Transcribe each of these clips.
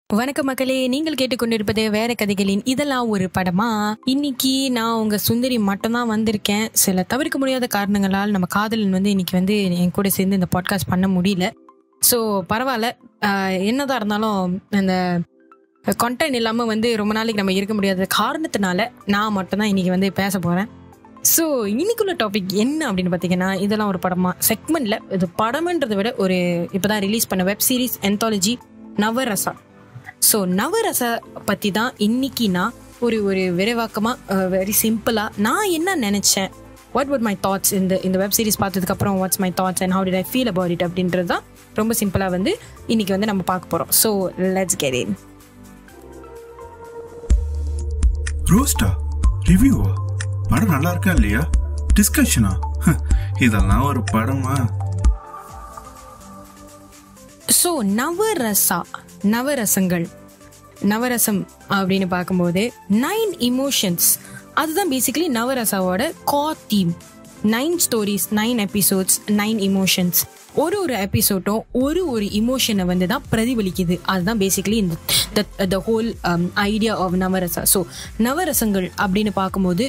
வணக்கம் மக்களே நீங்கள் கேட்டுக்கொண்டிருப்பது வேற கதைகளின் இதெல்லாம் ஒரு படமா இன்னைக்கு நான் உங்க சுந்தரி மட்டும்தான் வந்திருக்கேன் சில தவிர்க்க முடியாத காரணங்களால் நம்ம காதலன் வந்து இன்னைக்கு வந்து என் கூட சேர்ந்து இந்த பாட்காஸ்ட் பண்ண முடியல ஸோ பரவாயில்ல ஆஹ் என்னதான் இருந்தாலும் அந்த கண்டென்ட் இல்லாமல் வந்து ரொம்ப நாளைக்கு நம்ம இருக்க முடியாத காரணத்தினால நான் மட்டும்தான் இன்னைக்கு வந்து பேச போகிறேன் ஸோ இன்னைக்குள்ள டாபிக் என்ன அப்படின்னு பார்த்தீங்கன்னா இதெல்லாம் ஒரு படமா செக்மெண்ட்ல இது படம்ன்றதை விட ஒரு இப்போதான் ரிலீஸ் பண்ண web series anthology Navarasa so Navarasa பற்றி தான் இன்னைக்கு நான் ஒரு ஒரு விரைவாக்கமாக வெரி சிம்பிளாக நான் என்ன நினச்சேன் வாட் would மை தாட்ஸ் இந்த இந்த வெப் சீரிஸ் பார்த்ததுக்கப்புறம் what's my thoughts and how did I feel about it அப்படின்றது தான் ரொம்ப சிம்பிளாக வந்து இன்னைக்கு வந்து நம்ம பார்க்க போகிறோம் ஸோ லெட்ஸ் get in ரோஸ்டா ரிவ்யூவா படம் நல்லா இருக்கா இல்லையா டிஸ்கஷனா இதெல்லாம் ஒரு படமா ஸோ நவரசா நவரசங்கள் நவரசம் அப்படின்னு பார்க்கும்போது நைன் இமோஷன்ஸ் அதுதான் பேசிக்கலி நவரசாவோட கா theme nine stories nine episodes nine emotions ஒரு ஒரு எபிசோட்டும் ஒரு ஒரு இமோஷனை வந்து தான் பிரதிபலிக்குது அதுதான் பேசிக்கலி இந்த the whole idea of Navarasa so நவரசங்கள் அப்படின்னு பார்க்கும்போது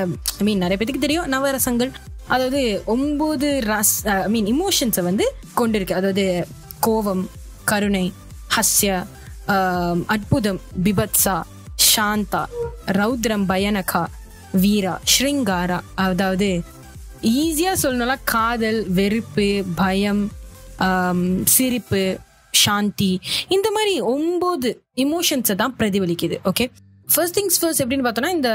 ஐ மீன் நிறைய பேத்துக்கு தெரியும் நவரசங்கள் அதாவது ஒன்பது ரஸ் ஐ மீன் இமோஷன்ஸை வந்து கொண்டிருக்கு அதாவது கோபம் கருணை ஹஸ்ய ஆம், அற்புதம் பிபத்சா சாந்தா ரௌத்ரம் பயனகா வீரா ஸ்ருங்காரா அதாவது ஈஸியா சொல்லணும்னா காதல் வெறுப்பு பயம் ஆம், சிரிப்பு சாந்தி இந்த மாதிரி ஒன்பது இமோஷன்ஸை தான் பிரதிபலிக்குது ஓகே ஃபர்ஸ்ட் திங்ஸ் ஃபர்ஸ்ட் எப்படின்னு பார்த்தோன்னா இந்த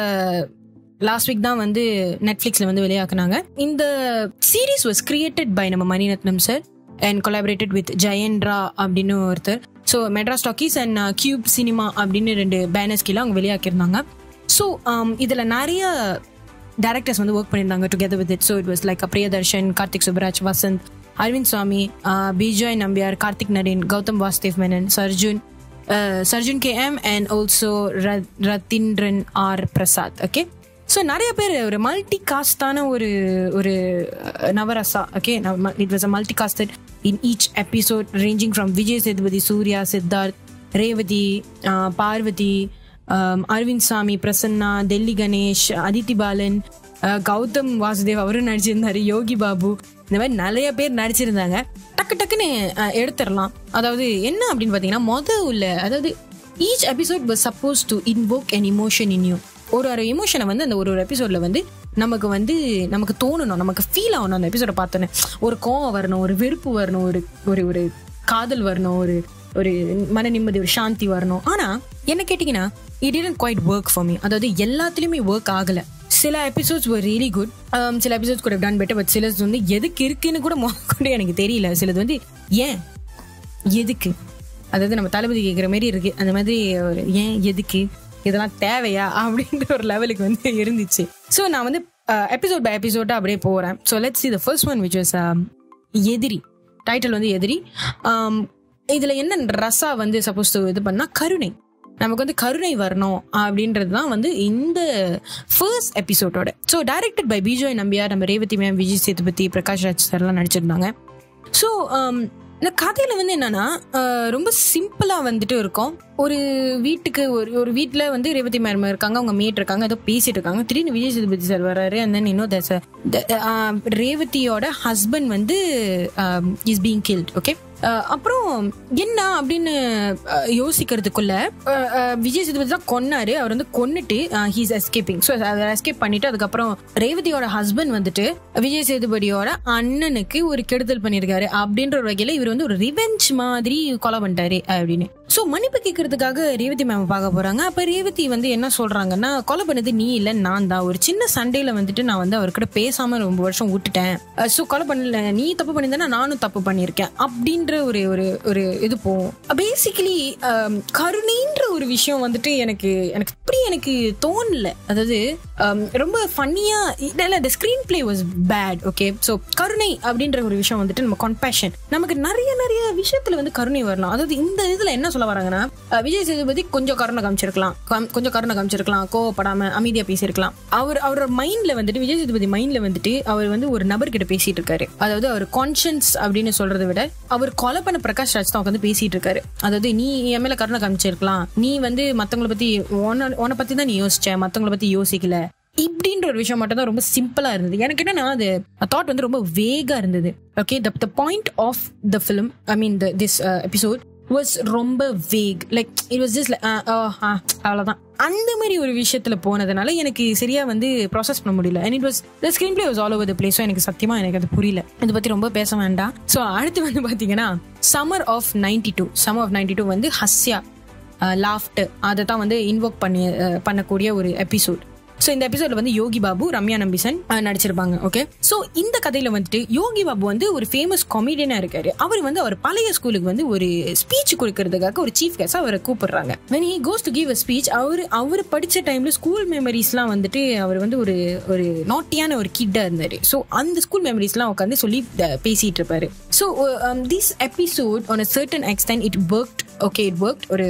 லாஸ்ட் வீக் தான் வந்து நெட்ஃப்ளிக்ஸ்ல வந்து வெளியாக்குனாங்க இந்த சீரீஸ் வாஸ் கிரியேட்டட் பை நம்ம Mani Ratnam sir and collaborated with Jayendra அப்படின்னு ஒருத்தர் so Madras talkies and cube cinema அப்படின்னு ரெண்டு பேனர்ஸ் கீழே அவங்க வெளியாக்கியிருந்தாங்க ஸோ இதில் நிறைய டேரக்டர்ஸ் வந்து ஒர்க் பண்ணியிருந்தாங்க together with it so it was like Priyadarshan Karthik Subbaraj Vasanth Arvind Swami Bejoy Nambiar Karthick Naren Gautham Vasudev Menon Sarjun Sarjun K M and also Rathindran R Prasad okay so நிறைய பேர் ஒரு மல்டி காஸ்டான ஒரு ஒரு uh, Navarasa okay it was a multi casted in each episode ranging from Vijay Sethupathi Suriya Siddharth Revathi uh, Parvathy uh, Arvind Swamy Prasanna Delhi Ganesh Aditi Balan அஹ், கௌதம் வாசுதேவ் அவரும் நடிச்சிருந்தாரு யோகி பாபு இந்த மாதிரி நிறைய பேர் நடிச்சிருந்தாங்க டக்கு டக்குன்னு அஹ், எடுத்துடலாம் அதாவது என்ன அப்படின்னு பார்த்தீங்கன்னா மொதல் உள்ள அதாவது each episode was supposed to invoke an emotion in you ஒரு ஒரு எமோஷனை வந்து அந்த ஒரு ஒரு எபிசோட்ல வந்து நமக்கு வந்து நமக்கு தோணணும் நமக்கு ஃபீல் ஆகணும் அந்த எபிசோட பார்த்தோன்னே ஒரு கோவம் வரணும் ஒரு வெறுப்பு வரணும் ஒரு ஒரு ஒரு காதல் வரணும் ஒரு ஒரு மன நிம்மதி ஒரு சாந்தி வரணும் ஆனா என்ன கேட்டிங்கன்னா it didn't quite work for me அதாவது எல்லாத்துலயுமே ஒர்க் ஆகல சில எபிசோட்ஸ் were really குட் சில எபிசோட்ஸ் கூட டன் பெட்டர் பட் சிலது வந்து எதுக்கு இருக்குன்னு கூட கூட எனக்கு தெரியல சிலது வந்து ஏன் எதுக்கு அதாவது நம்ம தளபதி கேட்குற மாதிரி இருக்கு அந்த மாதிரி ஒரு ஏன் எதுக்கு இதெல்லாம் தேவையா அப்படின்ற ஒரு லெவலுக்கு வந்து இருந்துச்சு ஸோ நான் வந்து எபிசோட் பை எபிசோடாக அப்படியே போகிறேன் so let's see the first one which was Edhiri title வந்து எதிரி Um, இதுல என்ன ரசா வந்து சப்போஸ் இது பண்ணா கருணை நமக்கு வந்து கருணை வரணும் அப்படின்றது தான் வந்து இந்த ஃபர்ஸ்ட் எபிசோடோட so directed by Bejoy Nambiar நம்ம ரேவதி மேம் விஜய் சேதுபதி பிரகாஷ் ராஜ் சார்லாம் நடிச்சிருந்தாங்க ஸோ இந்த கதையில வந்து என்னன்னா அஹ், ரொம்ப சிம்பிளா வந்துட்டு இருக்கும் ஒரு வீட்டுக்கு ஒரு ஒரு வீட்டில் வந்து ரேவதி மேம் இருக்காங்க அவங்க மேட் இருக்காங்க ஏதோ பேசிட்டு இருக்காங்க திடீர்னு விஜய் சேதுபதி சார் வராரு அண்ட் தென் இன்னும் தஸ் ரேவதியோட ஹஸ்பண்ட் வந்து இஸ் பீங் கில்ட் ஓகே அப்புறம் என்ன அப்படின்னு அஹ், யோசிக்கிறதுக்குள்ள அஹ், அஹ், விஜய் சேதுபதி தான் கொன்னாரு அவர் வந்து கொன்னுட்டு ஹீஸ் எஸ்கேப்பிங் ஸோ அதை எஸ்கேப் பண்ணிட்டு அதுக்கப்புறம் ரேவதியோட ஹஸ்பண்ட் வந்துட்டு விஜய் சேதுபதியோட அண்ணனுக்கு ஒரு கெடுதல் பண்ணியிருக்காரு அப்படின்ற ஒரு வகையில இவர் வந்து ஒரு ரிவெஞ்ச் மாதிரி கொலை பண்ணிட்டாரு அப்படின்னு ஸோ மன்னிப்பு கேட்கறதுக்காக ரேவதி மேம் பார்க்க போறாங்க அப்ப ரேவதி வந்து என்ன சொல்றாங்கன்னா கொலை பண்ணது நீ இல்ல நான் தான் ஒரு சின்ன சண்டையில வந்துட்டு நான் வந்து அவர்கிட்ட பேசாம ரொம்ப வருஷம் விட்டுட்டேன் ஸோ கொலை பண்ணல நீ தப்பு பண்ணியிருந்தா நானும் தப்பு பண்ணியிருக்கேன் அப்படின்ற ஒரு ஒரு ஒரு இது போகும் பேசிக்கலி கருணைன்ற ஒரு விஷயம் வந்துட்டு எனக்கு எனக்கு இப்படி எனக்கு தோணல அதாவது um, ரொம்ப ஃபன்னியா இல்ல இந்த screenplay was bad okay so கருணை அப்படின்ற ஒரு விஷயம் வந்துட்டு நம்ம கம்பேஷன் நமக்கு நிறைய நிறைய விஷயத்துல வந்து கருணை வரலாம் அதாவது இந்த இதுல என்ன சொல்ல வராங்கன்னா அஹ், விஜய் சேதுபதி கொஞ்சம் கருணை காமிச்சிருக்கலாம் கம்- கொஞ்சம் கருணை காமிச்சிருக்கலாம் கோவப்படாம அமைதியா பேசியிருக்கலாம் அவர் அவரோட மைண்ட்ல வந்துட்டு விஜய் சேதுபதி மைண்ட்ல வந்துட்டு அவர் வந்து ஒரு நபர்கிட்ட பேசிட்டு இருக்காரு அதாவது அவர் கான்ஷியன்ஸ் அப்படின்னு சொல்றதை விட அவர் கொலை பண்ண பிரகாஷ் ராஜ் தான் உட்காந்து பேசிட்டு இருக்காரு அதாவது நீ என் மேல கருணை காமிச்சிருக்கலாம் நீ வந்து மத்தவங்கள பத்தி உன்ன- உன்னை பத்தி தான் நீ யோசிச்ச மத்தவங்கள பத்தி யோசிக்கல இப்படின்ற ஒரு விஷயம் மட்டும் தான் ரொம்ப சிம்பிளா இருந்தது எனக்கு என்னன்னா அது தாட் வந்து ரொம்ப வேகா இருந்தது okay the the point of the film I mean this episode was ரொம்ப vague like it was just அவ்வளவுதான் அந்த மாதிரி ஒரு விஷயத்துல போனதுனால எனக்கு சரியா வந்து ப்ராசஸ் பண்ண முடியல and it was the screenplay was all over the place so எனக்கு சத்தியமா எனக்கு அது புரியல இதை பத்தி ரொம்ப பேச வேண்டாம் ஸோ அடுத்து வந்து பாத்தீங்கன்னா summer of ninety two summer of ninety two வந்து ஹஸ்யா லாஃப்ட் அதை தான் வந்து இன்வோக் பண்ணி அஹ், பண்ணக்கூடிய ஒரு எபிசோட் ஸோ இந்த எபிசோட்ல வந்து யோகி பாபு ரம்யா நம்பிசன் அஹ், நடிச்சிருப்பாங்க ஓகே ஸோ இந்த கதையில வந்துட்டு யோகி பாபு வந்து ஒரு ஃபேமஸ் காமெடியனா இருக்காரு அவர் வந்து அவர் பழைய ஸ்கூலுக்கு வந்து ஒரு ஸ்பீச் கொடுக்கறதுக்காக ஒரு சீஃப் கெஸ்ட் அவரை கூப்பிடுறாங்க when he goes to give a speech அவர் அவர் படிச்ச டைம்ல ஸ்கூல் மெமரிஸ்லாம் வந்துட்டு அவர் வந்து ஒரு ஒரு நாட்டியான ஒரு கிட்டா இருந்தாரு ஸோ அந்த ஸ்கூல் மெமரிஸ்லாம் உட்காந்து சொல்லி அஹ், பேசிட்டு இருப்பாரு so this episode on a certain extent it work okay it work ஒரு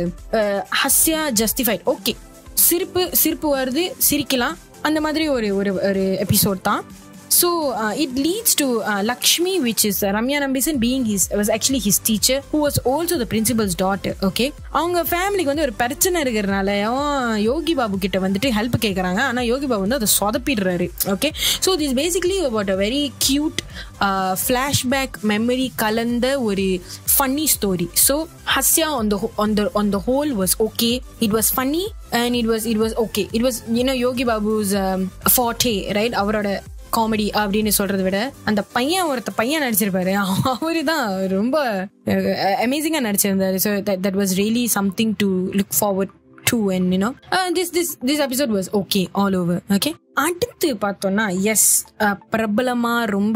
ஹஸ்யா ஜஸ்டிஃபைட் ஓகே சிரிப்பு சிரிப்பு வருது சிரிக்கலாம் அந்த மாதிரி ஒரு ஒரு ஒரு எபிசோட் தான் so it leads to Lakshmi which is Ramya Nambeesan being his was actually his teacher who was also the principal's daughter okay அவங்க ஃபேமிலிக்கு வந்து ஒரு பிரச்சனை இருக்கிறனால அவன் யோகி பாபு கிட்ட வந்துட்டு ஹெல்ப் கேட்குறாங்க ஆனால் யோகி பாபு வந்து அதை சொதப்பிடுறாரு okay so this basically about a very cute flashback memory கலந்த ஒரு funny story so Hasya on the on the on the whole was okay it was funny and it was it was okay it was you know Yogi Babu's forte right அவரோட comedy அப்படின்னு சொல்றதை விட அந்த பையன் ஒருத்த பையன் நடிச்சிருப்பாரு அவரு தான் ரொம்ப அமேசிங்கா நடிச்சிருந்தாரு so that was really something to look forward to and you know this this this episode was okay all over okay அடுத்து பார்த்தோம்னா எஸ் பிரபலமா ரொம்ப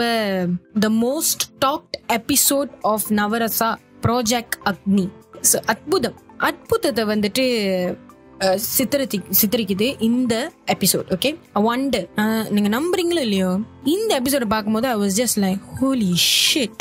the most talked episode of Navarasa project Agni so அற்புதம் அற்புதத்தை வந்துட்டு அஹ், சித்தரித்தி சித்தரிக்குது இந்த எபிசோட் ஓகே ஒண்டர் நீங்க நம்புறீங்களோ இல்லையோ இந்த எபிசோட பார்க்கும்போது I was just like holy shit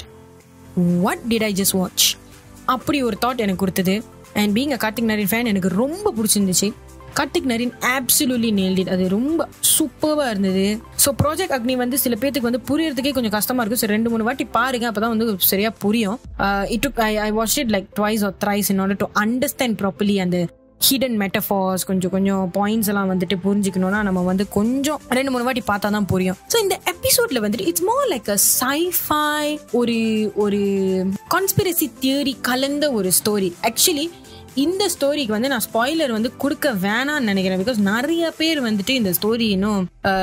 what did I just watch அப்படி ஒரு தாட் எனக்கு கொடுத்தது and being a Karthick Naren fan எனக்கு ரொம்ப பிடிச்சிருந்துச்சு Karthick Naren absolutely nailed it அது ரொம்ப சூப்பராக இருந்தது ஸோ ப்ராஜெக்ட் அக்னி வந்து சில பேத்துக்கு வந்து புரியறதுக்கே கொஞ்சம் கஷ்டமா இருக்கும் ஸோ ரெண்டு மூணு வாட்டி பாருங்க அப்பதான் வந்து சரியா புரியும் it I I watch it like twice or thrice in order to understand properly அந்த ஹிடன் மெட்டஃபார்ஸ் கொஞ்சம் கொஞ்சம் பாயிண்ட்ஸ் எல்லாம் வந்துட்டு புரிஞ்சுக்கணும்னா நம்ம வந்து கொஞ்சம் ரெண்டு மூணு வாட்டி பார்த்தா தான் புரியும் ஸோ இந்த எபிசோட்ல வந்துட்டு it's more like a sci fi ஒரு ஒரு கான்ஸ்பிரசி தியரி கலந்த ஒரு ஸ்டோரி ஆக்சுவலி இந்த ஸ்டோரிக்கு வந்து நான் ஸ்பாய்லர் வந்து கொடுக்க வேணாம்னு நினைக்கிறேன் பிகாஸ் நிறைய பேர் வந்துட்டு இந்த ஸ்டோரி இன்னும்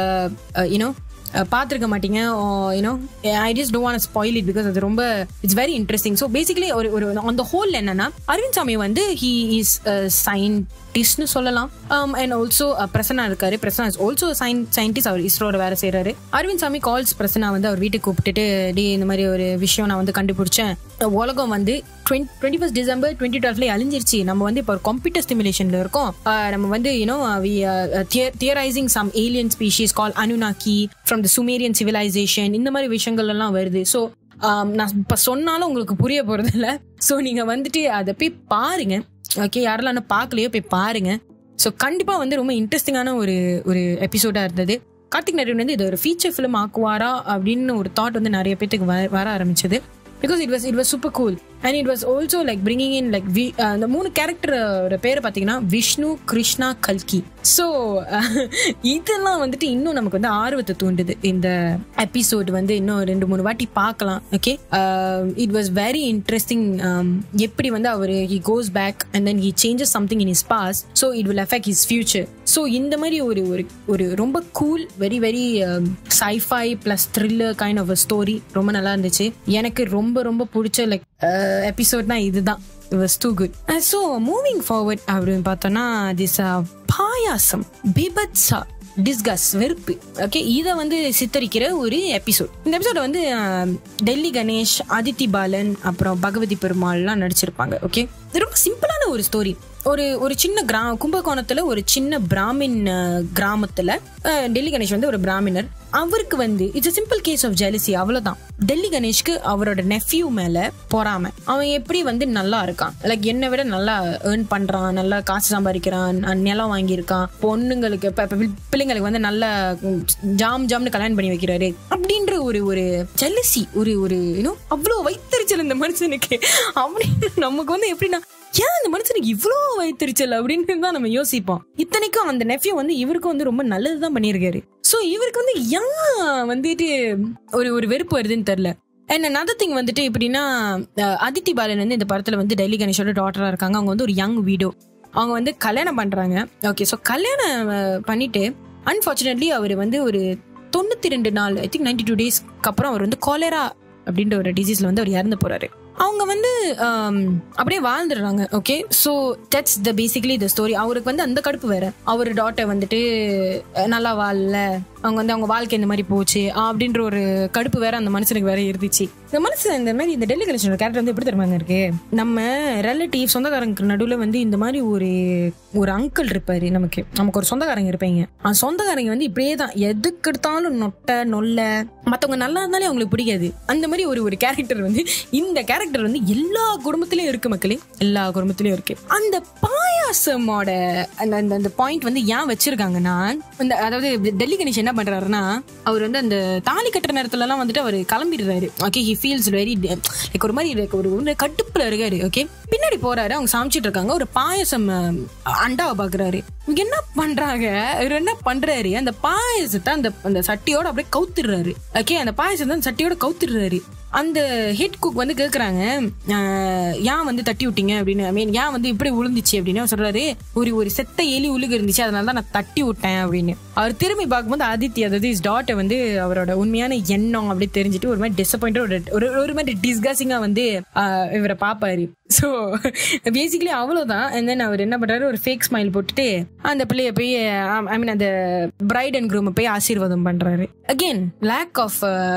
யூனோ பார்த்துருக்க மாட்டீங்க you know I just don't want spoil it because அது ரொம்ப it's very interesting so basically ஒரு ஒரு அந்த ஹோல் என்னன்னா அரவிந்த் சாமி வந்து ஹீ இஸ் சயின்டிஸ்ட்னு சொல்லலாம் அண்ட் ஆல்சோ பிரசன்னா இருக்காரு Prasanna is also scien scientist அவர் இஸ்ரோட வேலை செய்யறாரு அரவிந்த் சாமி கால்ஸ் பிரசன்னா வந்து அவர் வீட்டுக்கு கூப்பிட்டுட்டு டே இந்த மாதிரி ஒரு விஷயம் நான் வந்து கண்டுபிடிச்சேன் உலகம் வந்து டுவெண்ட்டி ஃபஸ்ட் டிசம்பர் டுவெண்ட்டி டுவெல்ல அழிஞ்சிருச்சு நம்ம வந்து இப்போ ஒரு கம்ப்யூட்டர் ஸ்டிமுலேஷன்ல இருக்கோம் அஹ் நம்ம வந்து you know theorising some alien species call Anunnaki from the Sumerian civilisation இந்த மாதிரி விஷயங்கள் எல்லாம் வருது ஸோ நான் இப்போ சொன்னாலும் உங்களுக்கு புரிய போறது இல்ல ஸோ நீங்க வந்துட்டு அதை போய் பாருங்க ஓகே யாரெல்லாம் இன்னும் பார்க்கலையோ போய் பாருங்க ஸோ கண்டிப்பா வந்து ரொம்ப இன்ட்ரெஸ்டிங்கான ஒரு ஒரு எபிசோடா இருந்தது கார்த்திக் நரேன் வந்து இது ஒரு ஃபீச்சர் ஃபிலிம் ஆக்குவாரா அப்படின்னு ஒரு தாட் வந்து நிறைய பேத்துக்கு வர வர ஆரம்பிச்சது because it was it was super cool and it was also like bringing in like அந்த மூணு கேரக்டரோட பேரை பார்த்தீங்கன்னா விஷ்ணு கிருஷ்ணா கல்கி ஸோ இதெல்லாம் வந்துட்டு இன்னும் நமக்கு வந்து ஆர்வத்தை தூண்டுது இந்த எபிசோட் வந்து இன்னும் ரெண்டு மூணு வாட்டி பார்க்கலாம் okay it was very interesting எப்படி வந்து அவர் he goes back and then he changes something in his past so it will affect his future so இந்த மாதிரி ஒரு ஒரு ஒரு ரொம்ப cool very very sci-fi plus thriller kind of a story ரொம்ப நல்லா இருந்துச்சு எனக்கு ரொம்ப ரொம்ப பிடிச்ச லைக் எபிசோட்னா இதுதான் it was too good so moving forward அப்படின்னு பார்த்தோம்னா திஸ் பாயாசம் பிபத்சா டிஸ்கஸ் வெறுப்பு ஓகே இதை வந்து சித்தரிக்கிற ஒரு எபிசோட் இந்த எபிசோட வந்து அஹ், டெல்லி கணேஷ் அதித்தி பாலன் அப்புறம் பகவதி பெருமாள்லாம் நடிச்சிருப்பாங்க ஓகே ரொம்ப சிம்பிளான ஒரு ஸ்டோரி ஒரு ஒரு சின்ன கிரா கும்பகோணத்துல ஒரு சின்ன பிராமின் அஹ், கிராமத்துல அஹ், டெல்லி கணேஷ் வந்து ஒரு பிராமினர் அவருக்கு வந்து it's simple case of jealousy அவ்வளவுதான் டெல்லி கணேஷ்க்கு அவரோட நெஃப்யூ மேல பொறாம அவன் எப்படி வந்து நல்லா இருக்கான் லைக் என்னை விட நல்லா ஏர்ன் பண்றான் நல்லா காசு சம்பாதிக்கிறான் அஹ் நிலம் வாங்கியிருக்கான் பொண்ணுங்களுக்கு இப்ப- இப்ப பிள்- பிள்ளைங்களுக்கு வந்து நல்ல ம், ஜாம் ஜாம்னு கல்யாணம் பண்ணி வைக்கிறாரு அப்படின்ற ஒரு ஒரு ஜெலசி ஒரு ஒரு இன்னும் அவ்வளோ வைத்தறிச்சல் இந்த மனுஷனுக்கு அப்படின்னு நமக்கு வந்து எப்படின்னா ஏன் அந்த மனுஷனுக்கு இவ்வளோ வைத்தறிச்சல் அப்படின்னு தான் நம்ம யோசிப்போம் இத்தனைக்கும் அந்த நெஃப்யூ வந்து இவருக்கும் வந்து ரொம்ப நல்லதுதான் பண்ணியிருக்காரு சோ இவருக்கு வந்து ஏன் வந்துட்டு ஒரு ஒரு வெறுப்பு வருதுன்னு தெரியல அண்ட் another திங் வந்துட்டு எப்படின்னா அஹ், அதித்தி பாலன் வந்து இந்த படத்துல வந்து டெல்லி கணேஷோட டாட்டரா இருக்காங்க அவங்க வந்து ஒரு யங் வீடோ அவங்க வந்து கல்யாணம் பண்றாங்க ஓகே ஸோ கல்யாணம் அஹ், பண்ணிட்டு அன்பார்ச்சுனேட்லி அவர் வந்து ஒரு தொண்ணூத்தி ரெண்டு நாள் ஐ திங்க் நைன்டி டூ டேஸ்க்கு அப்புறம் அவர் வந்து காலேரா அப்படின்ற ஒரு டிசீஸ்ல வந்து அவர் இறந்து போறாரு அவங்க வந்து ஆம், அப்படியே வாழ்ந்துடுறாங்க okay so that's the basically the story அவருக்கு வந்து அந்த கடுப்பு வேற அவர் டாட்டர் வந்துட்டு அஹ், நல்லா வாழல அவங்க வந்து அவங்க வாழ்க்கை இந்த மாதிரி போச்சு அப்படின்ற ஒரு கடுப்பு வேற அந்த மனுஷனுக்கு வேற இருந்துச்சு இந்த மனுஷன் இந்த மாதிரி இந்த டெல்லி கலெக்ஷனோட கேரக்டர் வந்து எப்படி தெரியுமாங்க இருக்கு நம்ம ரிலேட்டிவ் சொந்தக்காரங்க நடுவில் வந்து இந்த மாதிரி ஒரு ஒரு அங்கிள் இருப்பாரு நமக்கு நமக்கு ஒரு சொந்தக்காரங்க இருப்பீங்க அந்த சொந்தக்காரங்க வந்து இப்படியே தான் எதுக்கு எடுத்தாலும் நொட்டை நொல்ல மத்தவங்க நல்லா இருந்தாலே அவங்களுக்கு பிடிக்காது அந்த மாதிரி ஒரு ஒரு கேரக்டர் வந்து இந்த கேரக்டர் வந்து எல்லா குடும்பத்திலயும் இருக்கு மக்களே எல்லா குடும்பத்திலயும் இருக்கு அந்த பாயாசமோட அந்த அந்த அந்த பாயிண்ட் வந்து ஏன் வச்சிருக்காங்கன்னா இந்த அதாவது டெல்லி கணேஷ் என்ன பண்றாருன்னா அவர் வந்து அந்த தாலி கட்டுற நேரத்துல எல்லாம் வந்துட்டு அவர் கிளம்பிடுறாரு okay he feels very like ஒரு மாதிரி like ஒரு ஒரு கட்டுப்புல இருக்காரு ஓகே பின்னாடி போறாரு அவங்க சமைச்சிட்டு இருக்காங்க ஒரு பாயசம் அஹ், அண்டாவை பாக்குறாரு இங்க என்ன பண்றாங்க இவர் என்ன பண்றாரு அந்த பாயசத்தை அந்த அந்த சட்டியோட அப்படியே கவுத்துடுறாரு ஓகே அந்த பாயசத்தை அந்த சட்டியோட கவுத்துடுறாரு அந்த ஹெட் குக் வந்து கேக்குறாங்க அஹ், ஏன் வந்து தட்டி விட்டீங்க அப்படின்னு ஐ மீன் ஏன் வந்து இப்படி விழுந்துச்சு அப்படின்னு அவர் சொல்றாரு ஒரு ஒரு செத்த எலி உழுகு இருந்துச்சு அதனால தான் நான் தட்டி விட்டேன் அப்படின்னு அவர் திரும்பி பார்க்கும்போது ஆதித்யா அதாவது இஸ் டாட்டர் வந்து அவரோட உண்மையான எண்ணம் அப்படி தெரிஞ்சுட்டு ஒரு மாதிரி டிசப்பாயிண்ட் ஒரு ஒரு ஒரு மாதிரி டிஸ்கஸிங்கா வந்து அஹ், இவரை பாப்பாரு ஸோ பேசிக்கலி அவ்வளோதான் அண்ட் தென் அவர் என்ன பண்றாரு ஒரு ஃபேக் ஸ்மைல் போட்டுட்டு அந்த பிள்ளைய போய் ஐ மீன் அந்த பிரைட் அண்ட் க்ரூமை போய் ஆசீர்வாதம் பண்றாரு அகெயின் லேக் ஆஃப்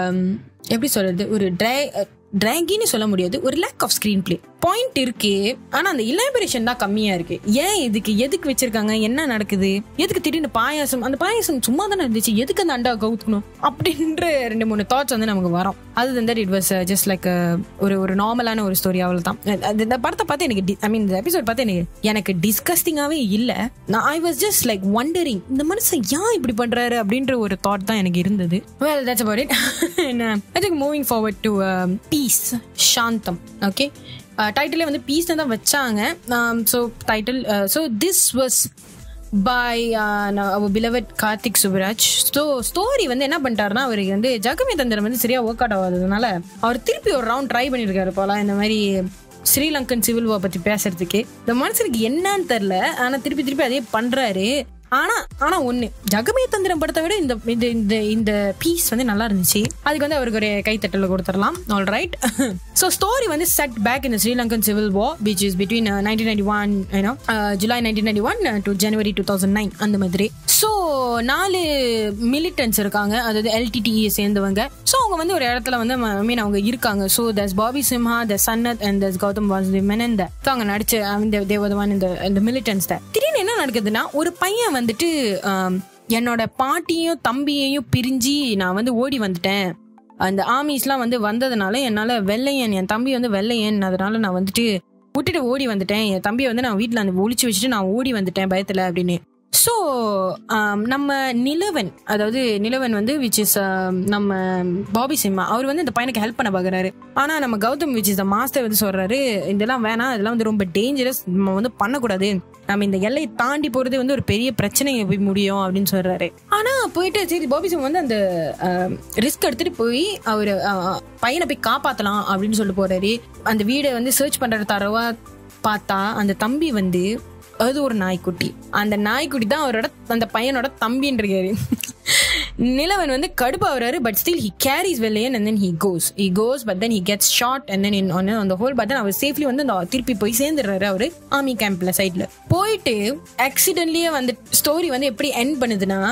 எப்படி சொல்றது ஒரு ட்ரை ட்ராகின்னு சொல்ல முடியாது ஒரு lack of screenplay point இருக்கு ஆனா அந்த இலாபரேஷன் தான் கம்மியா இருக்கு ஏன் இதுக்கு எதுக்கு வச்சிருக்காங்க என்ன நடக்குது எதுக்கு திடீர்னு பாயாசம் அந்த பாயாசம் சும்மா தானே இருந்துச்சு எதுக்கு அந்த அண்டா கவுத்துக்கணும் அப்படின்ற ரெண்டு மூணு தாட்ஸ் வந்து நமக்கு வரும் அது that it was just like ஒரு ஒரு நார்மலான ஒரு ஸ்டோரி அவ்வளவுதான் அது இந்த படத்தை பார்த்து எனக்கு ஐ மீன் இந்த எபிசோட் பார்த்து எனக்கு எனக்கு டிஸ்கஸ்டிங்காவே இல்ல நான் I was just like wondering இந்த மனுஷன் ஏன் இப்படி பண்றாரு அப்படின்ற ஒரு தாட் தான் எனக்கு இருந்தது well that's about it I think moving forward to peace Shantham okay டைட்டிலே வந்து பீஸ் தான் வச்சாங்க so title so this was by அவர் beloved Karthik Subbaraj so story வந்து என்ன பண்ணிட்டாருன்னா அவருக்கு வந்து ஜகமே தந்திரம் வந்து சரியா ஒர்க் அவுட் ஆகாததுனால அவர் திருப்பி ஒரு ரவுண்ட் ட்ரை பண்ணியிருக்காரு போல இந்த மாதிரி ஸ்ரீலங்கன் சிவில் வார் பத்தி பேசுறதுக்கு இந்த மனுஷனுக்கு என்னன்னு தெரியல ஆனா திருப்பி திருப்பி அதே பண்றாரு ஆனா ஆனா ஒண்ணு ஜகமே தந்திரம் படத்தை விட இந்த இந்த இந்த இந்த பீஸ் வந்து நல்லா இருந்துச்சு அதுக்கு வந்து அவருக்கு ஒரு கைத்தட்டல கொடுத்துடலாம் ஆல் ரைட் ஸோ ஸ்டோரி வந்து set back in Sri Lankan civil war which is between nineteen ninety one ஏன்னா July nineteen ninety one to January two thousand nine அந்த மாதிரி ஸோ நாலு மிலிட்டன்ஸ் இருக்காங்க அதாவது எல்டிடிஇ சேர்ந்தவங்க ஸோ அவங்க வந்து ஒரு இடத்துல வந்து ஐ மீன் அவங்க இருக்காங்க so thus Bobby Simha the சன்னத் and thus Gautham Vasudev Menon so அவங்க நடிச்ச இந்த தேவதவான் இந்த இந்த மிலிட்டன்ஸ் திடீர்னு என்ன நடக்குதுன்னா ஒரு பையன் வந்துட்டு ஆம், என்னோட பாட்டியும் தம்பியையும் பிரிஞ்சு நான் வந்து ஓடி வந்துட்டேன் அந்த ஆர்மிஸ்லாம் வந்து வந்ததுனால என்னால வெள்ளையன் என் தம்பி வந்து வெள்ளையன் அதனால நான் வந்துட்டு விட்டுட்டு ஓடி வந்துட்டேன் என் தம்பியை வந்து நான் வீட்டில் அந்த ஒளிச்சு வச்சுட்டு நான் ஓடி வந்துட்டேன் பயத்துல அப்படின்னு ஸோ நம்ம நிலவன் அதாவது நிலவன் வந்து விச் இஸ் நம்ம பாபி சிம்மா அவர் வந்து இந்த பையனுக்கு ஹெல்ப் பண்ண பார்க்குறாரு ஆனால் நம்ம Gautham which is the master வந்து சொல்றாரு இதெல்லாம் வேணாம் இதெல்லாம் வந்து ரொம்ப டேஞ்சரஸ் நம்ம வந்து பண்ணக்கூடாது நம்ம இந்த எல்லையை தாண்டி போறது வந்து ஒரு பெரிய பிரச்சனையை போய் முடியும் அப்படின்னு சொல்றாரு ஆனா போயிட்டு சரி பாபி சிம் வந்து அந்த ரிஸ்க் எடுத்துட்டு போய் அவர் பையனை போய் காப்பாத்தலாம் அப்படின்னு சொல்லிட்டு போறாரு அந்த வீடை வந்து சர்ச் பண்ற தரவா பார்த்தா அந்த தம்பி வந்து அது ஒரு நாய்க்குட்டி அந்த நாய்க்குட்டி தான் அவரோட அந்த பையனோட தம்பின்றாரு நிலவன் வந்து கடுப்பு ஆகுறாரு but still he carries Vellaiyan and then he goes he goes but then he gets shot and then on அந்த ஹோல் பட் தென் அவர் சேஃப்லி வந்து அந்த திருப்பி போய் சேர்ந்துடுறாரு அவரு ஆர்மி கேம்ப்ல சைட்ல போயிட்டு ஆக்சிடென்ட்லயே வந்து ஸ்டோரி வந்து எப்படி எண்ட் பண்ணுதுன்னா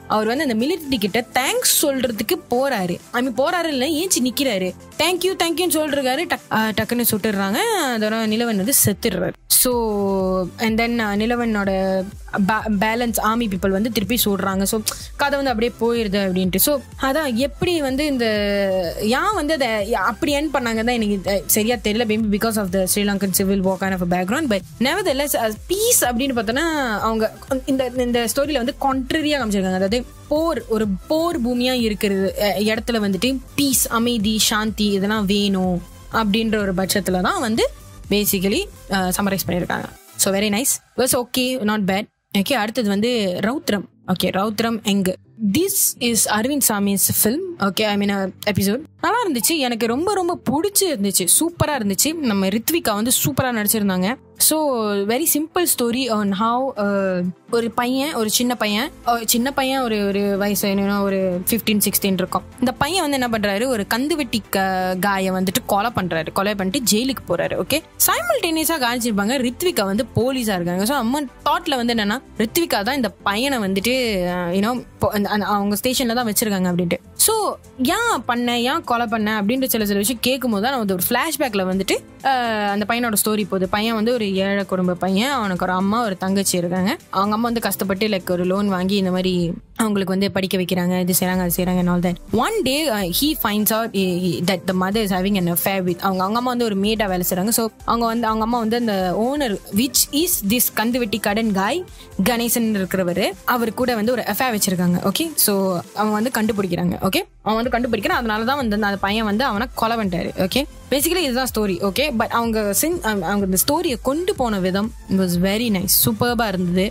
அவர் வந்து அந்த மிலிட்டரி கிட்ட தேங்க்ஸ் சொல்றதுக்கு போறாரு ஐ மீன் போறாரு இல்ல ஏஞ்சி நிக்கிறாரு தேங்க்யூ தேங்க்யூன்னு சொல்றாரு டக்- ஆஹ் டக்குன்னு சுட்டுடுறாங்க அதோட நிலவன் வந்து செத்துடுறாரு ஸோ அண்ட் தென் நிலவனோட பேலன்ஸ் ஆர்மி பீப்புள் வந்து திருப்பி சுடுறாங்க ஸோ கதை வந்து அப்படியே போயிருது அப்படின்ட்டு ஸோ அதான் எப்படி வந்து இந்த ஏன் வந்து அதை அப்படி என் பண்ணாங்க தான் எனக்கு அஹ், சரியா தெரியல maybe because of the Sri Lankan civil war kind of background but nevertheless peace அப்படின்னு பார்த்தோன்னா அவங்க இந்த இந்த ஸ்டோரியில வந்து கான்ட்ரரியா காமிச்சிருக்காங்க அதாவது போர் ஒரு போர் பூமியா இருக்கிறது அஹ், இடத்துல வந்துட்டு பீஸ் அமைதி சாந்தி இதெல்லாம் வேணும் அப்படின்ற ஒரு பட்சத்துல தான் வந்து பேசிக்கலி சமரைஸ் பண்ணியிருக்காங்க so very nice was okay not bad okay அடுத்தது வந்து ரௌத்ரம் ஓகே ரௌத்ரம் எங்கு this is Aravind Swamy's film okay I mean episode நல்லா இருந்துச்சு எனக்கு ரொம்ப ரொம்ப பிடிச்சி இருந்துச்சு சூப்பரா இருந்துச்சு நம்ம ரித்விகா வந்து சூப்பரா நடிச்சிருந்தாங்க so very simple story on how ஒரு பையன் ஒரு சின்ன பையன் அஹ், சின்ன பையன் ஒரு ஒரு வயசு என்னன்னா ஒரு ஃபிஃப்டீன் சிக்ஸ்டீன் இருக்கும் இந்த பையன் வந்து என்ன பண்றாரு ஒரு கந்து வெட்டி காயை வந்துட்டு கொலை பண்றாரு கொலை பண்ணிட்டு ஜெயிலுக்கு போறாரு ஓகே சைமல்டேனியஸா காமிச்சிருப்பாங்க ரித்விகா வந்து போலீஸா இருக்காங்க ஸோ அம்மா தாட்ல வந்து என்னன்னா ரித்விகா தான் இந்த பையனை வந்துட்டு யூனோ அவங்க ஸ்டேஷன்ல தான் வச்சிருக்காங்க அப்படின்ட்டு ஸோ ஏன் பண்ண ஏன் கொலை பண்ண அப்படின்ற சில சில விஷயம் கேட்கும் போது தான் வந்து ஒரு ஃபிளாஷ்பேக்ல வந்துட்டு அஹ், அந்த பையனோட ஸ்டோரி போகுது பையன் வந்து ஒரு ஏழை குடும்ப பையன் அவனுக்கு ஒரு அம்மா ஒரு தங்கச்சி இருக்காங்க அவங்க அம்மா வந்து கஷ்டப்பட்டு லைக் ஒரு லோன் வாங்கி இந்த மாதிரி அவங்களுக்கு வந்து படிக்க வைக்கிறாங்க இது செய்றாங்க அது செய்றாங்க and all that one day he finds out that the mother is having an affair with அவங்க அவங்க அம்மா வந்து ஒரு மேடா வேலை செய்றாங்க ஸோ அவங்க வந்து அவங்க அம்மா வந்து அந்த ஓனர் விச் இஸ் திஸ் கந்து வெட்டி கடன் காய் கணேசன் இருக்கிறவர் அவர் கூட வந்து ஒரு affair வச்சிருக்காங்க ஓகே ஸோ அவங்க வந்து கண்டுபிடிக்கிறாங்க ஓகே அவன் வந்து கண்டுபிடிக்கிறான் அதனால தான் வந்து அந்த பையன் வந்து அவனை கொலை பண்ணிட்டாரு ஓகே பேசிக்கலி இதுதான் ஸ்டோரி ஓகே பட் அவங்க சென் அவங்க இந்த ஸ்டோரியை கொண்டு போன விதம் வாஸ் வெரி நைஸ் சூப்பர்பா இருந்தது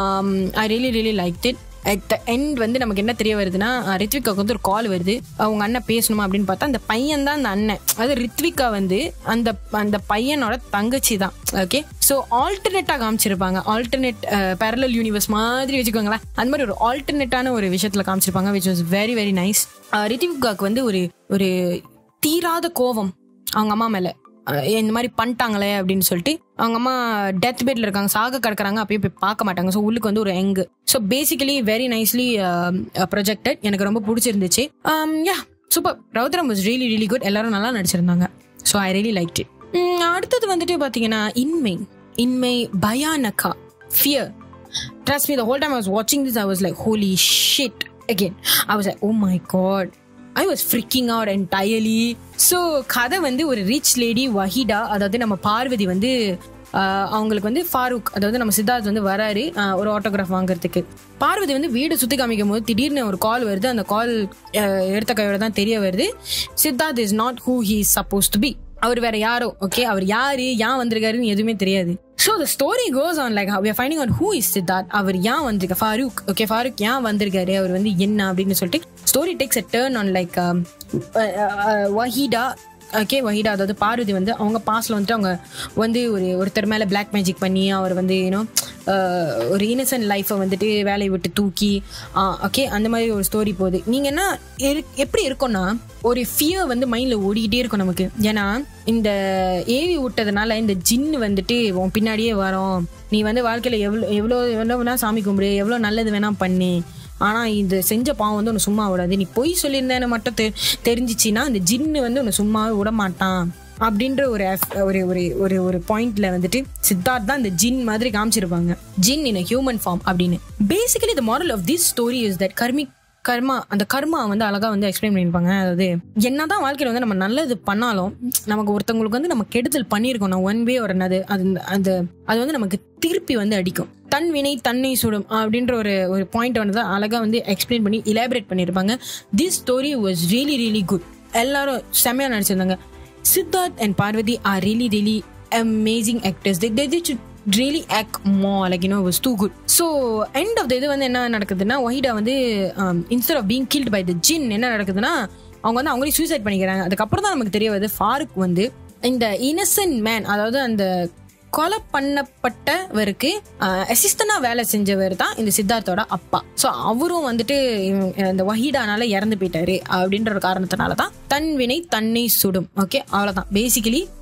I really really like it at the end வந்து நமக்கு என்ன தெரிய வருதுன்னா அஹ், ரித்விகாவுக்கு வந்து ஒரு கால் வருது அவங்க அண்ணன் பேசணுமா அப்படின்னு பார்த்தா அந்த பையன் தான் அந்த அண்ணன் அது ரித்விகா வந்து அந்த அந்த பையனோட தங்கச்சி தான் ஓகே ஸோ ஆல்டர்னேட்டா காமிச்சிருப்பாங்க ஆல்டர்னேட் பேரலல் யூனிவர்ஸ் மாதிரி வச்சுக்கோங்களேன் அந்த மாதிரி ஒரு ஆல்டர்னேட்டான ஒரு விஷயத்துல காமிச்சிருப்பாங்க which was very very nice ரித்விகாவுக்கு வந்து ஒரு ஒரு தீராத கோவம் அவங்க அம்மா மேல அஹ் இந்த மாதிரி பண்ணிட்டாங்களே அப்படின்னு சொல்லிட்டு அவங்க அம்மா டெத் பெட்ல இருக்காங்க சாக கிடக்குறாங்க அப்பயும் போய் பார்க்க மாட்டாங்க ஸோ உள்ளுக்கு வந்து ஒரு எங்கு so basically very nicely projected எனக்கு ரொம்ப பிடிச்சிருந்துச்சு yeah super Roudram was really really good எல்லாரும் நல்லா நடிச்சிருந்தாங்க so I really like it அடுத்தது வந்துட்டு பார்த்தீங்கன்னா Inmai Inmai Bhayanaka fear Trust me, the whole time I was watching this, I was like, holy shit. Again, I was like, oh my god. I was freaking out entirely so கதை வந்து ஒரு rich lady வஹிடா அதாவது நம்ம பார்வதி வந்து ஆஹ், அவங்களுக்கு வந்து ஃபாரூக் அதாவது நம்ம சித்தார்த் வந்து வராரு ஆஹ், ஒரு ஆட்டோகிராஃப் வாங்குறதுக்கு பார்வதி வந்து வீடு சுத்தி காமிக்கும் போது திடீர்னு ஒரு கால் வருது அந்த கால் எடுத்த கையோட தான் தெரிய வருது Siddharth is not who he suppose to be அவர் வேற யாரோ ஓகே அவர் யாரு ஏன் வந்திருக்காருன்னு எதுவுமே தெரியாது so the story goes on like we are finding out who is Siddharth அவர் ஏன் வந்திருக்க ஃபாரூக் ஓகே ஃபாரூக் ஏன் வந்திருக்காரு அவர் வந்து என்ன அப்படின்னு சொல்லிட்டு story takes a turn on like Waheeda okay Waheeda அதாவது பார்வதி வந்து அவங்க பாஸ்ல வந்துட்டு அவங்க வந்து ஒரு ஒருத்தர் மேல பிளாக் மேஜிக் பண்ணி அவர் வந்து யூனோ ஒரு இன்னசென்ட் லைஃப்பை வந்துட்டு வேலையை விட்டு தூக்கி ஓகே அந்த மாதிரி ஒரு ஸ்டோரி போகுது நீங்க என்ன இரு- எப்படி இருக்கும்னா ஒரு ஃபியர் வந்து மைண்ட்ல ஓடிக்கிட்டே இருக்கும் நமக்கு ஏன்னா இந்த ஏவி விட்டதுனால இந்த ஜின்னு வந்துட்டு உன் பின்னாடியே வரும் நீ வந்து வாழ்க்கையில எவ்வளோ எவ்வளோ எவ்வளோ வேணா சாமி கும்பிடு எவ்வளோ நல்லது வேணா பண்ணு ஆனா இந்த செஞ்ச பாவம் வந்து உன்னை சும்மா விடாது நீ பொய் சொல்லியிருந்தேன்னு மட்டும் தெ- தெரிஞ்சிச்சின்னா இந்த ஜின்னு வந்து உன்னை சும்மாவே விட மாட்டான் அப்படின்ற ஒரு aff- ஒரு ஒரு ஒரு ஒரு பாயிண்ட்ல வந்துட்டு சித்தார்த் தான் இந்த ஜின் மாதிரி காமிச்சிருப்பாங்க ஜின் இன் ஹியூமன் ஃபார்ம் அப்படின்னு basically the model of this story is that karmic கர்மா அந்த கர்மா வந்து அழகா வந்து எக்ஸ்பிளைன் பண்ணியிருப்பாங்க அதாவது என்னதான் வாழ்க்கையில வந்து நம்ம நல்லது பண்ணாலும் நமக்கு ஒருத்தவங்களுக்கு வந்து நம்ம கெடுதல் பண்ணியிருக்கோம் நான் ஒன் வே ஒரு அது அது அந்த அது வந்து நமக்கு திருப்பி வந்து அடிக்கும் தன் வினை தன்னை சுடும் அப்படின்ற ஒரு ஒரு பாயிண்ட் வந்து தான் அழகா வந்து எக்ஸ்பிளைன் பண்ணி இலாபரேட் பண்ணியிருப்பாங்க this story was really really good எல்லாரும் செம்மையா நடிச்சிருந்தாங்க Siddharth and Parvathy are really really amazing actors they they should really act more like you know it was too good so end of the இது வந்து என்ன நடக்குதுன்னா வஹீடா வந்து instead of being killed by the jinn என்ன நடக்குதுன்னா அவங்க வந்து அவங்களே சூசைட் பண்ணிக்கிறாங்க அதுக்கப்புறம் தான் நமக்கு தெரிய வருது ஃபாரூக் வந்து இந்த இன்னசென்ட் மேன் அதாவது அந்த கொலை பண்ணப்பட்டவருக்கு அசிஸ்டண்டா வேலை செஞ்சவர் தான் இந்த சித்தார்த்தோட அப்பா ஸோ அவரும் வந்துட்டு இவங்க- இந்த வஹீடானால இறந்து போயிட்டாரு அப்படின்ற ஒரு காரணத்தினால தான் தன் வினை தன்னை சுடும் ஓகே அவ்வளவுதான் பேசிக்கலி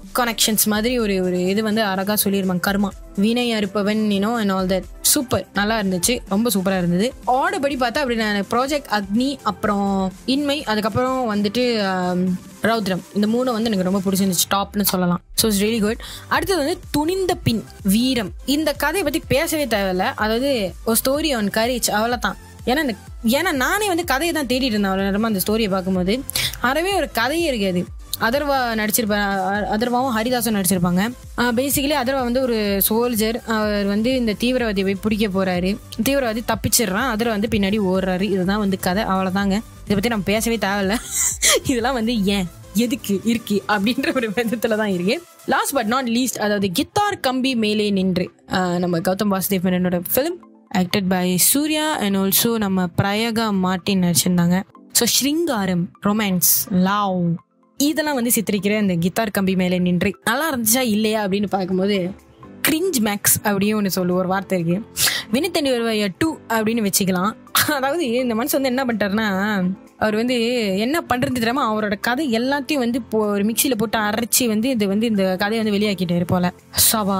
கனெக்ஷன்ஸ் மாதிரி ஒரு ஒரு இது வந்து அழகா சொல்லிருப்பாங்க கர்மா வீணை அறுப்பவன் you know and all that super நல்லா இருந்துச்சு ரொம்ப சூப்பரா இருந்தது ஆர்டர் படி பார்த்தா அப்படி நான் ப்ராஜெக்ட் அக்னி அப்புறம் இன்மை அதுக்கப்புறம் வந்துட்டு ஆம், ரௌத்ரம் இந்த மூணு வந்து எனக்கு ரொம்ப பிடிச்சிருந்துச்சு டாப்னு சொல்லலாம் ஸோ இட்ஸ் ரியலி குட் அடுத்தது வந்து துணிந்த பின் வீரம் இந்த கதையை பத்தி பேசவே தேவையில்ல அதாவது ஒரு ஸ்டோரி ஆன் கரேஜ் அவ்வளோதான் ஏன்னா இந்த ஏன்னா நானே வந்து கதையை தான் தேடிட்டு இருந்தேன் அவ்வளோ நேரமா அந்த ஸ்டோரியை பார்க்கும்போது அறவே ஒரு கதையே இருக்காது அதர்வா நடிச்சிருப்பா அதர்வாவும் ஹரிதாஸும் நடிச்சிருப்பாங்க பேசிக்கலி அதர்வா வந்து ஒரு சோல்ஜர் அவர் வந்து இந்த தீவிரவாதியை போய் பிடிக்க போறாரு தீவிரவாதி தப்பிச்சிடுறான் அதர்வா வந்து பின்னாடி ஓடுறாரு இதுதான் வந்து கதை அவ்வளோதாங்க இதை பற்றி நம்ம பேசவே தேவையில்ல இதெல்லாம் வந்து ஏன் எதுக்கு இருக்கு அப்படின்ற ஒரு விதத்துல தான் இருக்கு லாஸ்ட் பட் நாட் லீஸ்ட் அதாவது கித்தார் கம்பி மேலே நின்று ஆஹ் நம்ம கௌதம் வாசுதேவ் மேனனோட film acted by Suriya and also நம்ம பிரயகா மார்ட்டின் நடிச்சிருந்தாங்க ஸோ ஸ்ருங்காரம் ரொமான்ஸ் லவ் இதெல்லாம் வந்து சித்தரிக்கிற அந்த கித்தார் கம்பி மேலே நின்று நல்லா இருந்துச்சா இல்லையா அப்படின்னு பார்க்கும்போது கிரிஞ்ச் மேக்ஸ் அப்படின்னு ஒன்று சொல்லு ஒரு வார்த்தை இருக்கு வினித்தண்ணி வருவாய டூ அப்படின்னு வச்சுக்கலாம் அதாவது இந்த மனுஷன் வந்து என்ன பண்ணிட்டாருன்னா அவர் வந்து என்ன பண்றது தெரியாம அவரோட கதை எல்லாத்தையும் வந்து இப்போ ஒரு மிக்சியில போட்டு அரைச்சி வந்து இது வந்து இந்த கதையை வந்து வெளியாக்கிட்டாரு போல சவா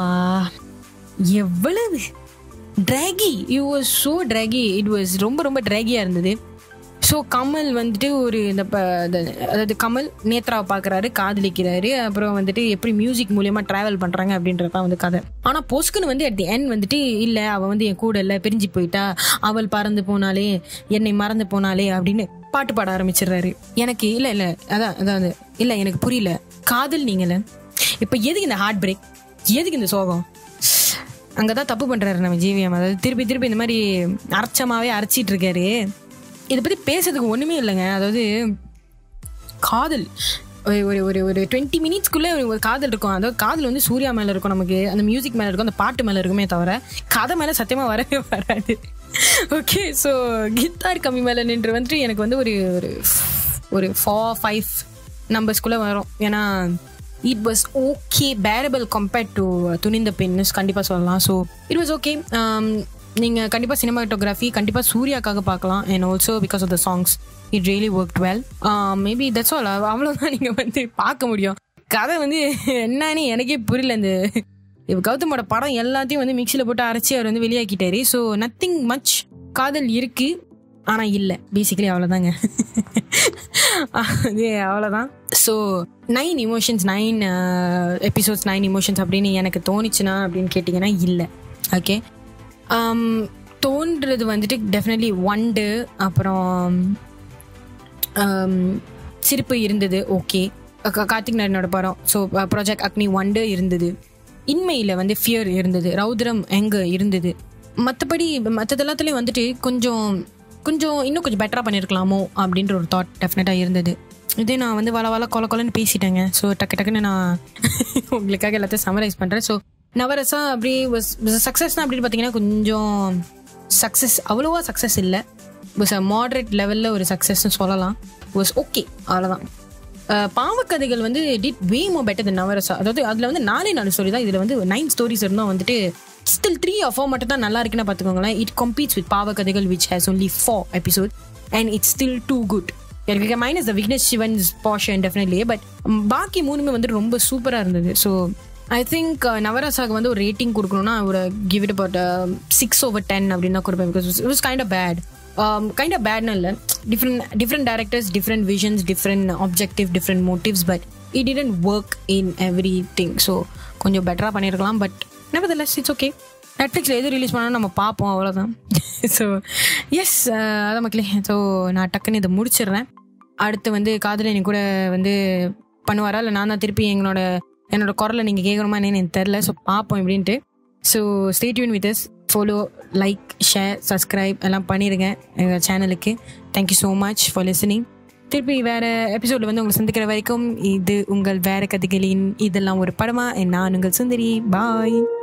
எவ்வளவு tragic it was so tragic it was ரொம்ப ரொம்ப ட்ராகியாக இருந்தது ஸோ கமல் வந்துட்டு ஒரு இந்த ப- the- அதாவது கமல் நேத்ராவை பார்க்குறாரு காதலிக்கிறாரு அப்புறம் வந்துட்டு எப்படி மியூசிக் மூலியமாக ட்ராவல் பண்ணுறாங்க அப்படின்றது தான் வந்து கதை ஆனால் பொஸ்குன்னு வந்து அட் தி எண்ட் வந்துட்டு இல்லை அவள் வந்து என் கூட இல்லை பிரிஞ்சு போயிட்டா அவள் பறந்து போனாலே என்னை மறந்து போனாலே அப்படின்னு பாட்டு பாட ஆரம்பிச்சிடுறாரு எனக்கு இல்லை இல்லை அதான் அதான் இல்லை எனக்கு புரியல காதல் நீங்கள இப்போ எதுக்கு இந்த ஹார்ட் பிரேக் எதுக்கு இந்த சோகம் அங்கதான் தப்பு பண்றாரு நம்ம ஜிவிஎம் அதாவது திருப்பி திருப்பி இந்த மாதிரி அரைச்சமாவே அரைச்சிட்டு இருக்காரு இதை பத்தி பேசுறதுக்கு ஒண்ணுமே இல்லைங்க அதாவது காதல் ஒரு ஒரு ஒரு ஒரு டுவெண்ட்டி மினிட்ஸ்க்குள்ளே ஒரு ஒரு காதல் இருக்கும் அதாவது காதல் வந்து சூர்யா மேலே இருக்கும் நமக்கு அந்த மியூசிக் மேலே இருக்கும் அந்த பாட்டு மேலே இருக்குமே தவிர கதை மேலே சத்தியமாக வரவே வராது ஓகே ஸோ கித்தார் கம்மி மேலே நின்று வந்துட்டு எனக்கு வந்து ஒரு ஒரு ஒரு ஃபோர் ஃபைவ் நம்பர்ஸ்குள்ளே வரும் ஏன்னா it was okay bearable compared to துணிந்த பெண்ணுஸ் கண்டிப்பாக சொல்லலாம் ஸோ இட் வாஸ் ஓகே நீங்கள் கண்டிப்பாக சினிமாட்டோகிராஃபி கண்டிப்பாக சூர்யாக்காக பார்க்கலாம் and also because of the songs it really work well maybe that's all அவ்வளோதான் நீங்கள் வந்து பார்க்க முடியும் கதை வந்து என்னன்னு எனக்கே புரியல இந்த இப்ப கௌதமோட படம் எல்லாத்தையும் வந்து மிக்சியில் போட்டு அரைச்சி அவர் வந்து வெளியாக்கிட்டாரு ஸோ நத்திங் மச் காதல் இருக்கு ஆனா இல்ல பேசிக்கலி அவ்வளவுதாங்க அது அவ்வளவுதான் so nine emotions nine episodes nine emotions அப்படின்னு எனக்கு தோணுச்சுன்னா அப்படின்னு கேட்டிங்கன்னா இல்லை ஓகே தோன்றது வந்துட்டு டெஃபினெட்லி ஒண்டு அப்புறம் um, சிரிப்பு இருந்தது ஓகே கார்த்திக் நாராயணோட படம் ஸோ ப்ராஜெக்ட் அக்னி ஒண்டு இருந்தது இன்மையில் வந்து ஃபியர் இருந்தது ரௌத்ரம் எங்க இருந்தது மற்றபடி மற்றது எல்லாத்துலேயும் வந்துட்டு கொஞ்சம் கொஞ்சம் இன்னும் கொஞ்சம் பெட்டராக பண்ணியிருக்கலாமோ அப்படின்ற ஒரு தாட் டெஃபினட்டாக இருந்தது இதே நான் வந்து வள வள கொல கொலன்னு பேசிட்டேங்க ஸோ டக்கு டக்குன்னு நான் உங்களுக்காக எல்லாத்தையும் சமரைஸ் பண்ணுறேன் ஸோ நவரசா அப்படி சக்ஸஸ்னா அப்படின்னு பார்த்தீங்கன்னா கொஞ்சம் சக்ஸஸ் அவ்வளோவா சக்ஸஸ் இல்லை வாஸ் அ மாடரேட் லெவலில் ஒரு சக்ஸஸ்னு சொல்லலாம் வாஸ் ஓகே அவ்வளோதான் அஹ் பாவக்கதைகள் வந்து டிட் வே மோ பெட்டர் தென் நவரசா அதாவது அதில் வந்து நாலே நாலு ஸ்டோரி தான் இதில் வந்து நைன் ஸ்டோரிஸ் இருந்தும் வந்துட்டு ஸ்டில் த்ரீ ஆஃப் ஃபோர் மட்டும் தான் நல்லா இருக்குன்னு பார்த்துக்கோங்களேன் it competes with Paava Kadhaigal which has only four episode and it's still too good எனக்கு minus the Vignesh Shivan's portion definitely but பாக்கி மூணுமே வந்து ரொம்ப சூப்பராக இருந்தது ஸோ ஐ திங்க் நவராசாக்கு வந்து ஒரு ரேட்டிங் கொடுக்கணும்னா ஒரு give it about six over ten அப்படின்னு தான் கொடுப்பேன் because it was kind of bad kind of பேட்னு இல்லை different different directors different visions different objective different motives but it didn't work in everything so கொஞ்சம் பெட்டராக பண்ணியிருக்கலாம் but nevertheless it's okay நெட்ஃப்ளிக்ஸில் எது ரிலீஸ் பண்ணாலும் நம்ம பார்ப்போம் அவ்வளோதான் ஸோ எஸ் அதான் மக்களே ஸோ நான் டக்குன்னு இதை முடிச்சிடுறேன் அடுத்து வந்து காதலி கூட வந்து பண்ணுவாரா இல்லை நான் தான் திருப்பி எங்களோட என்னோட குரலை நீங்கள் கேட்கணுமா என்னன்னு எனக்கு தெரில ஸோ பார்ப்போம் எப்படின்ட்டு so stay tuned with us follow like share subscribe எல்லாம் பண்ணிடுங்க எங்கள் சேனலுக்கு thank you so much for listening திருப்பி வேற எபிசோட்ல வந்து உங்களை சந்திக்கிற வரைக்கும் இது உங்கள் வேற கதைகளின் இதெல்லாம் ஒரு படமா நான் உங்கள் சுந்தரி பாய்